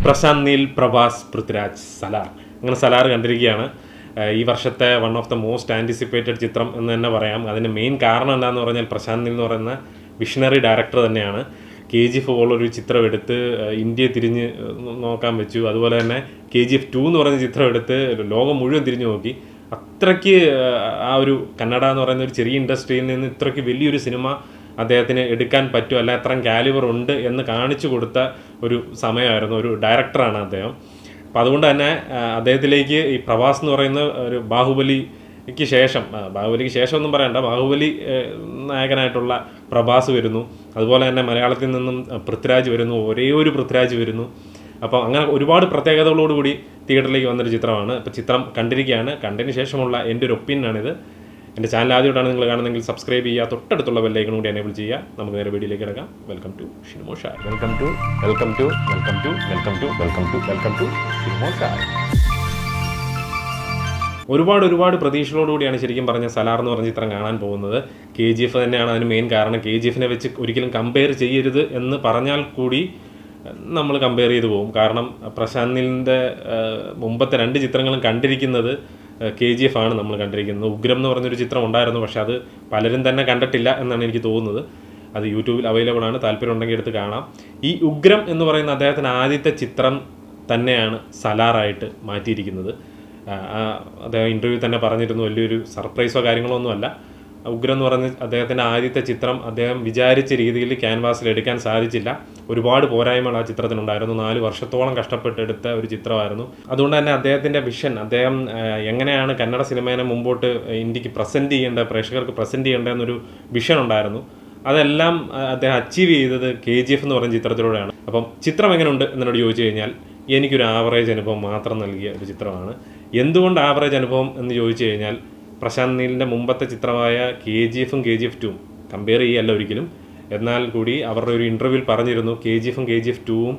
പ്രശാന്ത് നീൽ പ്രഭാസ് പൃഥ്വിരാജ് സലാർ അങ്ങനെ സലാർ കണ്ടിരിക്കുകയാണ് ഏഹ് ഈ വർഷത്തെ one of the most anticipated ചിത്രം എന്ന് തന്നെ പറയാം അതിന് മെയിൻ കാരണം എന്താണെന്ന് പറഞ്ഞാൽ പ്രശാന്ത് നീൽ എന്ന് പറയുന്ന വിഷണറി ഡയറക്ടർ തന്നെയാണ് കെ ജി എഫ് പോലുള്ളൊരു ചിത്രം എടുത്ത് ഏഹ് ഇന്ത്യയെ തിരിഞ്ഞ് ഏഹ് നോക്കാൻ വെച്ചു അതുപോലെ തന്നെ കെ ജി എഫ് ടു എന്ന് പറയുന്ന ചിത്രം എടുത്ത് ലോകം മുഴുവൻ തിരിഞ്ഞു നോക്കി അത്രയ്ക്ക് ഏഹ് ആ ഒരു കന്നഡ എന്ന് പറയുന്ന ഒരു ചെറിയ ഇൻഡസ്ട്രിയിൽ നിന്ന് ഇത്രയ്ക്ക് വലിയൊരു സിനിമ അദ്ദേഹത്തിന് എടുക്കാൻ പറ്റും അല്ല അത്രയും കാലിബർ ഉണ്ട് എന്ന് കാണിച്ചു കൊടുത്ത ഒരു സമയമായിരുന്നു ഒരു ഡയറക്ടറാണ് അദ്ദേഹം അപ്പം അതുകൊണ്ട് തന്നെ ആ, അദ്ദേഹത്തിലേക്ക് ഈ പ്രവാസ് എന്ന് പറയുന്ന ഒരു ബാഹുബലിക്ക് ശേഷം ആ, ബാഹുബലിക്ക് ശേഷം ഒന്നും പറയണ്ട ബാഹുബലി ഏ, നായകനായിട്ടുള്ള പ്രഭാസ് വരുന്നു അതുപോലെ തന്നെ മലയാളത്തിൽ നിന്നും പൃഥ്വിരാജ് വരുന്നു ഒരേ ഒരു പൃഥ്വിരാജ് വരുന്നു അപ്പോൾ അങ്ങനെ ഒരുപാട് പ്രത്യേകതകളോടുകൂടി തിയേറ്ററിലേക്ക് വന്നൊരു ചിത്രമാണ് അപ്പോൾ ചിത്രം കണ്ടിരിക്കുകയാണ് കണ്ടതിന് ശേഷമുള്ള എൻ്റെ ഒരു ഒപ്പീനിയനാണിത് എൻ്റെ ചാനൽ ആദ്യമായിട്ടാണ് നിങ്ങൾ കാണുന്നതെങ്കിൽ സബ്സ്ക്രൈബ് ചെയ്യുക തൊട്ടടുത്തുള്ള ബെല്ലൈക്കൺ കൂടി എനേബിൾ ചെയ്യുക നമുക്ക് നേരെ വീഡിയോയിലേക്ക് കിടക്കാം വെൽക്കം ടു ഷിനിമോ ഷാ welcome to welcome to welcome to welcome to welcome to welcome to ഷിനിമോ ഷാ ഒരുപാട് ഒരുപാട് പ്രതീക്ഷകളോടുകൂടിയാണ് ശരിക്കും പറഞ്ഞ സലാർ എന്ന് പറഞ്ഞ ചിത്രം കാണാൻ പോകുന്നത് കെ ജി എഫ് തന്നെയാണ് അതിന് മെയിൻ കാരണം കെ ജി എഫിനെ വെച്ച് ഒരിക്കലും കമ്പയർ ചെയ്യരുത് എന്ന് പറഞ്ഞാൽ കൂടി നമ്മൾ കമ്പയർ ചെയ്തു പോകും കാരണം പ്രശാന്തിൻ്റെ മുമ്പത്തെ രണ്ട് ചിത്രങ്ങളും കണ്ടിരിക്കുന്നത് കെ ജി എഫ് ആണ് നമ്മൾ കണ്ടിരിക്കുന്നത് ഉഗ്രം എന്ന് പറഞ്ഞൊരു ചിത്രം ഉണ്ടായിരുന്നു പക്ഷെ അത് പലരും തന്നെ കണ്ടിട്ടില്ല എന്നാണ് എനിക്ക് തോന്നുന്നത് അത് യൂട്യൂബിൽ അവൈലബിൾ ആണ് താല്പര്യം ഉണ്ടെങ്കിൽ എടുത്ത് കാണാം ഈ ഉഗ്രം എന്ന് പറയുന്ന അദ്ദേഹത്തിൻ്റെ ആദ്യത്തെ ചിത്രം തന്നെയാണ് സലാറായിട്ട് മാറ്റിയിരിക്കുന്നത് ആ, ആ, അദ്ദേഹം ഇൻ്റർവ്യൂ തന്നെ പറഞ്ഞിരുന്നു വലിയൊരു സർപ്രൈസോ കാര്യങ്ങളോ ഒന്നുമല്ല ഉഗ്രം എന്ന് പറഞ്ഞ അദ്ദേഹത്തിൻ്റെ ആദ്യത്തെ ചിത്രം അദ്ദേഹം വിചാരിച്ച രീതിയിൽ ക്യാൻവാസിൽ എടുക്കാൻ സാധിച്ചില്ല ഒരുപാട് പോരായ്മകൾ ആ ചിത്രത്തിനുണ്ടായിരുന്നു നാല് വർഷത്തോളം കഷ്ടപ്പെട്ടെടുത്ത ഒരു ചിത്രമായിരുന്നു അതുകൊണ്ട് തന്നെ അദ്ദേഹത്തിൻ്റെ വിഷൻ അദ്ദേഹം ആ, എങ്ങനെയാണ് കന്നഡ സിനിമേനെ മുമ്പോട്ട് ഇന്ത്യക്ക് പ്രസൻറ്റ് ചെയ്യേണ്ട പ്രേക്ഷകർക്ക് പ്രസൻറ്റ് ചെയ്യേണ്ട എന്നൊരു വിഷൻ ഉണ്ടായിരുന്നു അതെല്ലാം ആ, അദ്ദേഹം അച്ചീവ് ചെയ്തത് കെ ജി എഫ് എന്ന് പറയുന്ന ചിത്രത്തിലൂടെയാണ് അപ്പം ചിത്രം എങ്ങനെയുണ്ട് എന്നോട് ചോദിച്ചു കഴിഞ്ഞാൽ എനിക്കൊരു ആവറേജ് അനുഭവം മാത്രം നൽകിയ ഒരു ചിത്രമാണ് എന്തുകൊണ്ട് ആവറേജ് അനുഭവം എന്ന് ചോദിച്ചു കഴിഞ്ഞാൽ പ്രശാന്ത് നീലിൻ്റെ മുമ്പത്തെ ചിത്രമായ കെ ജി എഫും കെ ജി എഫ് ടുവും കമ്പയർ ചെയ്യല്ല ഒരിക്കലും എന്നാൽ കൂടി അവരുടെ ഒരു ഇൻ്റർവ്യൂവിൽ പറഞ്ഞിരുന്നു കെ ജി എഫും കെ ജി എഫ് ടുവും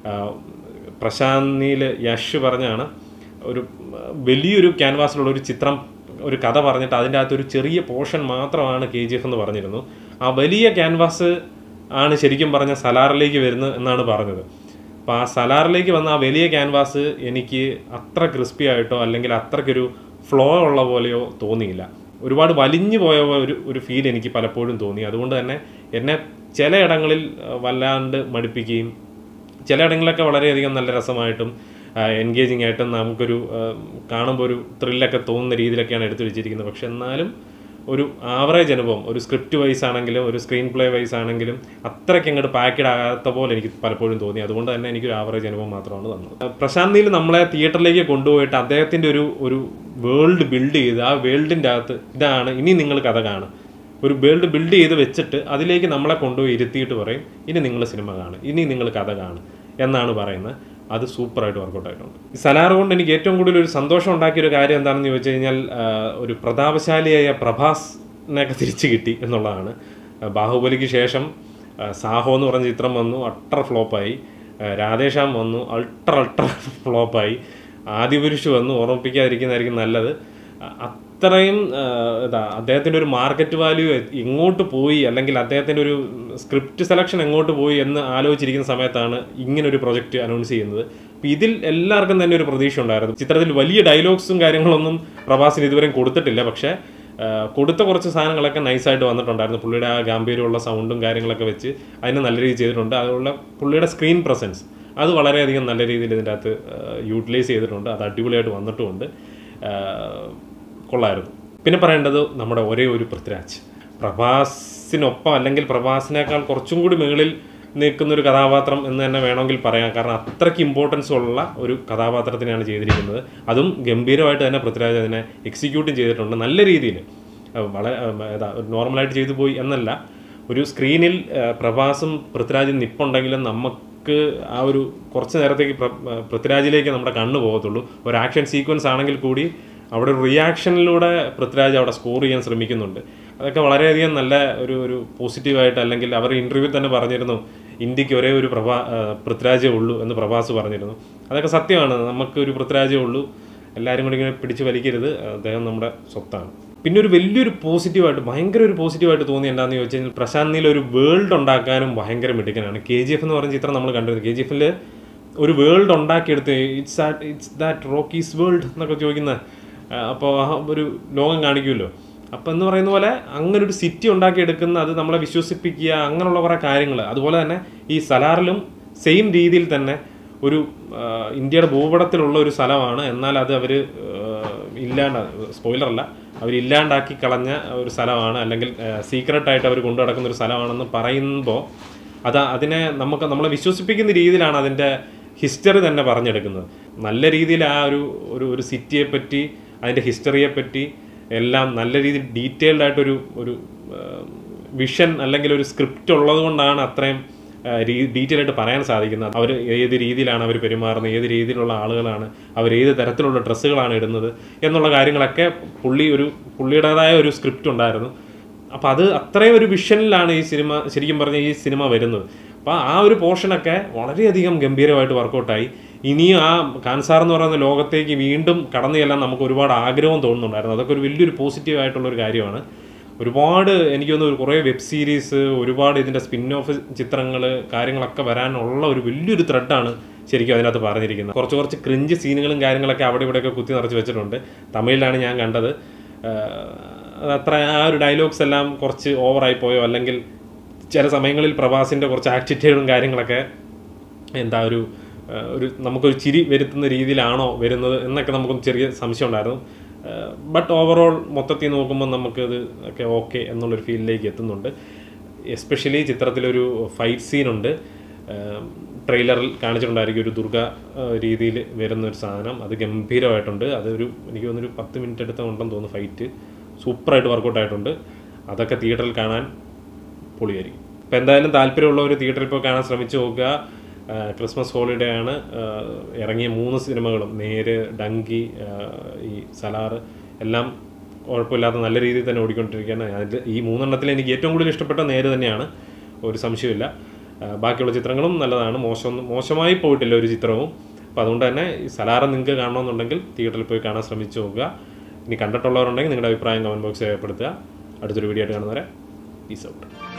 പ്രശാന്ത് നീൽ യഷ് പറഞ്ഞാണ് ഒരു ആ, വലിയൊരു ക്യാൻവാസിലുള്ള ഒരു ചിത്രം ഒരു കഥ പറഞ്ഞിട്ട് അതിൻ്റെ അകത്ത് ഒരു ചെറിയ പോർഷൻ മാത്രമാണ് കെ ജി എഫ് എന്ന് പറഞ്ഞിരുന്നു ആ വലിയ ക്യാൻവാസ് ആണ് ശരിക്കും പറഞ്ഞ സലാറിലേക്ക് വരുന്നത് എന്നാണ് പറഞ്ഞത് അപ്പോൾ ആ സലാറിലേക്ക് വന്ന ആ വലിയ ക്യാൻവാസ് എനിക്ക് അത്ര ക്രിസ്പി ആയിട്ടോ അല്ലെങ്കിൽ അത്രയ്ക്കൊരു ഫ്ലോ ഉള്ള പോലെയോ തോന്നിയില്ല ഒരുപാട് വലിഞ്ഞു പോയ ഒരു ഒരു ഫീൽ എനിക്ക് പലപ്പോഴും തോന്നി അതുകൊണ്ട് തന്നെ എന്നെ ചിലയിടങ്ങളിൽ ആ, വല്ലാണ്ട് മടുപ്പിക്കുകയും ചിലയിടങ്ങളിലൊക്കെ വളരെയധികം നല്ല രസമായിട്ടും എൻഗേജിങ് ആയിട്ടും നമുക്കൊരു ആ, കാണുമ്പോൾ ഒരു ത്രില്ലൊക്കെ തോന്നുന്ന രീതിയിലൊക്കെയാണ് എടുത്തു വെച്ചിരിക്കുന്നത് പക്ഷെ എന്നാലും ഒരു ആവറേജ് അനുഭവം ഒരു സ്ക്രിപ്റ്റ് വൈസ് ആണെങ്കിലും ഒരു സ്ക്രീൻ പ്ലേ വൈസ് ആണെങ്കിലും അത്രയ്ക്ക് അങ്ങോട്ട് പാക്കഡ് ആകാത്ത പോലെ എനിക്ക് പലപ്പോഴും തോന്നി അതുകൊണ്ട് തന്നെ എനിക്കൊരു ആവറേജ് അനുഭവം മാത്രമാണ് തന്നത് ആ, പ്രശാന്ത് നീൽ നമ്മളെ തിയേറ്ററിലേക്ക് കൊണ്ടുപോയിട്ട് അദ്ദേഹത്തിൻ്റെ ഒരു ഒരു വേൾഡ് ബിൽഡ് ചെയ്ത് ആ വേൾഡിൻ്റെ അകത്ത് ഇതാണ് ഇനി നിങ്ങൾ കഥ കാണും ഒരു വേൾഡ് ബിൽഡ് ചെയ്ത് വെച്ചിട്ട് അതിലേക്ക് നമ്മളെ കൊണ്ടുപോയി ഇരുത്തിയിട്ട് പറയും ഇനി നിങ്ങൾ സിനിമ കാണും ഇനി നിങ്ങൾ കഥ കാണും എന്നാണ് പറയുന്നത് അത് സൂപ്പറായിട്ട് വർക്കൗട്ട് ആയിട്ടുണ്ട് ഈ സലാർ കൊണ്ട് എനിക്ക് ഏറ്റവും കൂടുതൽ ഒരു സന്തോഷം ഉണ്ടാക്കിയ ഒരു കാര്യം എന്താണെന്ന് ചോദിച്ചു കഴിഞ്ഞാൽ ആ, ഒരു പ്രതാപശാലിയായ പ്രഭാസിനെയൊക്കെ തിരിച്ചു കിട്ടി എന്നുള്ളതാണ് ആ, ബാഹുബലിക്ക് ശേഷം ആ, സാഹോ എന്ന് പറഞ്ഞ ചിത്രം വന്നു അട്ടർ ഫ്ലോപ്പായി രാധേശ്യാം വന്നു അൾട്ര അൾട്ര ഫ്ലോപ്പായി ആദിപുരുഷ് വന്നു ഓർമ്മിപ്പിക്കാതിരിക്കുന്നതായിരിക്കും നല്ലത് അ- അത്രയും ആ, ഇതാ അദ്ദേഹത്തിൻ്റെ ഒരു മാർക്കറ്റ് വാല്യൂ എങ്ങോട്ട് പോയി അല്ലെങ്കിൽ അദ്ദേഹത്തിൻ്റെ ഒരു സ്ക്രിപ്റ്റ് സെലക്ഷൻ എങ്ങോട്ട് പോയി എന്ന് ആലോചിച്ചിരിക്കുന്ന സമയത്താണ് ഇങ്ങനെ ഒരു പ്രൊജക്റ്റ് അനൗൺസ് ചെയ്യുന്നത് അപ്പോൾ ഇതിൽ എല്ലാവർക്കും തന്നെ ഒരു പ്രതീക്ഷ ഉണ്ടായിരുന്നു ചിത്രത്തിൽ വലിയ ഡയലോഗ്സും കാര്യങ്ങളൊന്നും പ്രഭാസിന് ഇതുവരെയും കൊടുത്തിട്ടില്ല പക്ഷേ ആ, കൊടുത്ത കുറച്ച് സാധനങ്ങളൊക്കെ നൈസായിട്ട് വന്നിട്ടുണ്ടായിരുന്നു പുള്ളിയുടെ ആ ഗാംഭീര്യമുള്ള സൗണ്ടും കാര്യങ്ങളൊക്കെ വെച്ച് അതിനെ നല്ല രീതിയിൽ ചെയ്തിട്ടുണ്ട് അതുള്ള പുള്ളിയുടെ സ്ക്രീൻ പ്രസൻസ് അത് വളരെയധികം നല്ല രീതിയിൽ ഇതിൻ്റെ അകത്ത് യൂട്ടിലൈസ് ചെയ്തിട്ടുണ്ട് അത് അടിപൊളിയായിട്ട് വന്നിട്ടുമുണ്ട് ആ, കൊള്ളായിരുന്നു പിന്നെ പറയേണ്ടത് നമ്മുടെ ഒരേ ഒരു പൃഥ്വിരാജ് പ്രഭാസിനൊപ്പം അല്ലെങ്കിൽ പ്രഭാസിനേക്കാൾ കുറച്ചും കൂടി മുകളിൽ നിൽക്കുന്ന ഒരു കഥാപാത്രം എന്ന് തന്നെ വേണമെങ്കിൽ പറയാം കാരണം അത്രയ്ക്ക് ഇമ്പോർട്ടൻസ് ഉള്ള ഒരു കഥാപാത്രത്തിനെയാണ് ചെയ്തിരിക്കുന്നത് അതും ഗംഭീരമായിട്ട് തന്നെ പൃഥ്വിരാജ് അതിനെ എക്സിക്യൂട്ടും ചെയ്തിട്ടുണ്ട് നല്ല രീതിയിൽ വളരെ ഏതാ നോർമലായിട്ട് ചെയ്തു പോയി എന്നല്ല ഒരു സ്ക്രീനിൽ ആ, പ്രഭാസും പൃഥ്വിരാജും നിപ്പുണ്ടെങ്കിലും നമുക്ക് ആ ഒരു കുറച്ച് നേരത്തേക്ക് പ്ര- ആ, പൃഥ്വിരാജിലേക്ക് നമ്മുടെ കണ്ണ് പോകത്തുള്ളൂ ഒരു ആക്ഷൻ സീക്വൻസ് ആണെങ്കിൽ കൂടി അവിടെ ഒരു റിയാക്ഷനിലൂടെ പൃഥ്വിരാജ് അവിടെ സ്കോർ ചെയ്യാൻ ശ്രമിക്കുന്നുണ്ട് അതൊക്കെ വളരെയധികം നല്ല ഒരു ഒരു പോസിറ്റീവായിട്ട് അല്ലെങ്കിൽ അവർ ഇൻ്റർവ്യൂ തന്നെ പറഞ്ഞിരുന്നു ഇന്ത്യക്ക് ഒരേ ഒരു പ്രഭാ ആ, പൃഥ്വിരാജേ ഉള്ളൂ എന്ന് പ്രഭാസ് പറഞ്ഞിരുന്നു അതൊക്കെ സത്യമാണ് നമുക്ക് ഒരു പൃഥ്വിരാജേ ഉള്ളൂ എല്ലാവരും കൂടി ഇങ്ങനെ പിടിച്ച് വലിക്കരുത് അദ്ദേഹം നമ്മുടെ സ്വത്താണ് പിന്നെ ഒരു വലിയൊരു പോസിറ്റീവായിട്ട് ഭയങ്കര ഒരു പോസിറ്റീവായിട്ട് തോന്നി എന്താണെന്ന് ചോദിച്ചു കഴിഞ്ഞാൽ പ്രശാന്ത് നീൽ ഒരു വേൾഡ് ഉണ്ടാക്കാനും ഭയങ്കര മിടുക്കനാണ് കെ ജി എഫ് എന്ന് പറഞ്ഞ ചിത്രം നമ്മൾ കണ്ടിരുന്നു കെ ജി എഫിൽ ഒരു വേൾഡ് ഉണ്ടാക്കിയെടുത്ത് it's it's that Rocky's world എന്നൊക്കെ ചോദിക്കുന്ന അപ്പോൾ ഒരു ലോകം കാണിക്കുമല്ലോ അപ്പോൾ എന്ന് പറയുന്ന പോലെ അങ്ങനെ ഒരു സിറ്റി ഉണ്ടാക്കിയെടുക്കുന്ന അത് നമ്മളെ വിശ്വസിപ്പിക്കുക അങ്ങനെയുള്ള കുറേ കാര്യങ്ങൾ അതുപോലെ തന്നെ ഈ സലാറിലും സെയിം രീതിയിൽ തന്നെ ഒരു ആ, ഇന്ത്യയുടെ ഭൂപടത്തിലുള്ള ഒരു സ്ഥലമാണ് എന്നാൽ അത് അവർ ഇല്ലാണ്ട സ്പോയിലറല്ല അവർ ഇല്ലാണ്ടാക്കി കളഞ്ഞ ഒരു സ്ഥലമാണ് അല്ലെങ്കിൽ സീക്രട്ടായിട്ട് അവർ കൊണ്ടു നടക്കുന്ന ഒരു സ്ഥലമാണെന്ന് പറയുമ്പോൾ അത് അതിനെ നമുക്ക് നമ്മളെ വിശ്വസിപ്പിക്കുന്ന രീതിയിലാണ് അതിൻ്റെ ഹിസ്റ്ററി തന്നെ പറഞ്ഞെടുക്കുന്നത് നല്ല രീതിയിൽ ആ ഒരു ഒരു ഒരു സിറ്റിയെ പറ്റി അതിൻ്റെ ഹിസ്റ്ററിയെ പറ്റി എല്ലാം നല്ല രീതിയിൽ ഡീറ്റെയിൽഡ് ആയിട്ടൊരു ഒരു വിഷൻ അല്ലെങ്കിൽ ഒരു സ്ക്രിപ്റ്റ് ഉള്ളത് കൊണ്ടാണ് അത്രയും ഡീറ്റെയിൽ ആയിട്ട് പറയാൻ സാധിക്കുന്നത് അവർ ഏത് രീതിയിലാണ് അവർ പെരുമാറുന്നത് ഏത് രീതിയിലുള്ള ആളുകളാണ് അവർ ഏത് തരത്തിലുള്ള ഡ്രസ്സുകളാണ് ഇടുന്നത് എന്നുള്ള കാര്യങ്ങളൊക്കെ പുള്ളി ഒരു പുള്ളിയുടേതായ ഒരു സ്ക്രിപ്റ്റ് ഉണ്ടായിരുന്നു അപ്പോൾ അത് അത്രയും ഒരു വിഷനിലാണ് ഈ സിനിമ ശരിക്കും പറഞ്ഞ ഈ സിനിമ വരുന്നത് അപ്പോൾ ആ ഒരു പോർഷനൊക്കെ വളരെയധികം ഗംഭീരമായിട്ട് വർക്കൗട്ടായി ഇനിയും ആ കാൻസാർ എന്ന് പറയുന്ന ലോകത്തേക്ക് വീണ്ടും കടന്നു ചെല്ലാൻ നമുക്ക് ഒരുപാട് ആഗ്രഹം തോന്നുന്നുണ്ടായിരുന്നു അതൊക്കെ ഒരു വലിയൊരു പോസിറ്റീവ് ആയിട്ടുള്ള ഒരു കാര്യമാണ് ഒരുപാട് എനിക്ക് തോന്നുന്നു ഒരു കുറേ വെബ് സീരീസ് ഒരുപാട് ഇതിൻ്റെ സ്പിൻ ഓഫ് ചിത്രങ്ങൾ കാര്യങ്ങളൊക്കെ വരാനുള്ള ഒരു വലിയൊരു ത്രെഡാണ് ശരിക്കും അതിനകത്ത് പറഞ്ഞിരിക്കുന്നത് കുറച്ച് കുറച്ച് ക്രിഞ്ച് സീനുകളും കാര്യങ്ങളൊക്കെ അവിടെ ഇവിടെയൊക്കെ കുത്തി നിറച്ച് വെച്ചിട്ടുണ്ട് തമിഴിലാണ് ഞാൻ കണ്ടത് ആഹ് അത് അത്ര ആ ഒരു ഡയലോഗ്സ് എല്ലാം കുറച്ച് ഓവറായി പോയോ അല്ലെങ്കിൽ ചില സമയങ്ങളിൽ പ്രഭാസിൻ്റെ കുറച്ച് ആറ്റിറ്റ്യൂഡും കാര്യങ്ങളൊക്കെ എന്താ ഒരു ആ, ഒരു നമുക്കൊരു ചിരി വരുത്തുന്ന രീതിയിലാണോ വരുന്നത് എന്നൊക്കെ നമുക്കൊന്ന് ചെറിയ സംശയം ഉണ്ടായിരുന്നു ബട്ട് ഓവറോൾ മൊത്തത്തിൽ നോക്കുമ്പോൾ നമുക്കത് ഒക്കെ ഓക്കെ എന്നുള്ളൊരു ഫീലിലേക്ക് എത്തുന്നുണ്ട് എസ്പെഷ്യലി ചിത്രത്തിലൊരു ഫൈറ്റ് സീനുണ്ട് ട്രെയിലറിൽ കാണിച്ചിട്ടുണ്ടായിരിക്കും ഒരു ദുർഗ രീതിയിൽ വരുന്ന ഒരു സാധനം അത് ഗംഭീരമായിട്ടുണ്ട് അതൊരു എനിക്ക് തോന്നുന്നൊരു പത്ത് മിനിറ്റ് അടുത്ത ഉണ്ടെന്ന് തോന്നുന്നു ഫൈറ്റ് സൂപ്പറായിട്ട് വർക്കൗട്ട് ആയിട്ടുണ്ട് അതൊക്കെ തിയേറ്ററിൽ കാണാൻ പൊളിയായിരിക്കും അപ്പോൾ എന്തായാലും താല്പര്യമുള്ളവർ തിയേറ്ററിൽ പോയി കാണാൻ ശ്രമിച്ചു നോക്കുക ആ, ക്രിസ്മസ് ഹോളിഡേ ആണ് ആ, ഇറങ്ങിയ മൂന്ന് സിനിമകളും നേര് ഡങ്കി ആ, ഈ സലാറ് എല്ലാം കുഴപ്പമില്ലാത്ത നല്ല രീതിയിൽ തന്നെ ഓടിക്കൊണ്ടിരിക്കുകയാണ് അതിൽ ഈ മൂന്നെണ്ണത്തിൽ എനിക്ക് ഏറ്റവും കൂടുതൽ ഇഷ്ടപ്പെട്ട നേര് തന്നെയാണ് ഒരു സംശയമില്ല ആ, ബാക്കിയുള്ള ചിത്രങ്ങളും നല്ലതാണ് മോശം മോശമായി പോയിട്ടില്ല ഒരു ചിത്രവും അപ്പോൾ അതുകൊണ്ട് തന്നെ ഈ സലാറ് നിങ്ങൾക്ക് കാണണമെന്നുണ്ടെങ്കിൽ തിയേറ്ററിൽ പോയി കാണാൻ ശ്രമിച്ചു നോക്കുക ഇനി കണ്ടിട്ടുള്ളവരുണ്ടെങ്കിൽ നിങ്ങളുടെ അഭിപ്രായം കമൻറ്റ് ബോക്സിൽ രേഖപ്പെടുത്തുക അടുത്തൊരു വീഡിയോ ആയിട്ട് കാണുന്നവരെ പീസ് ഔട്ട്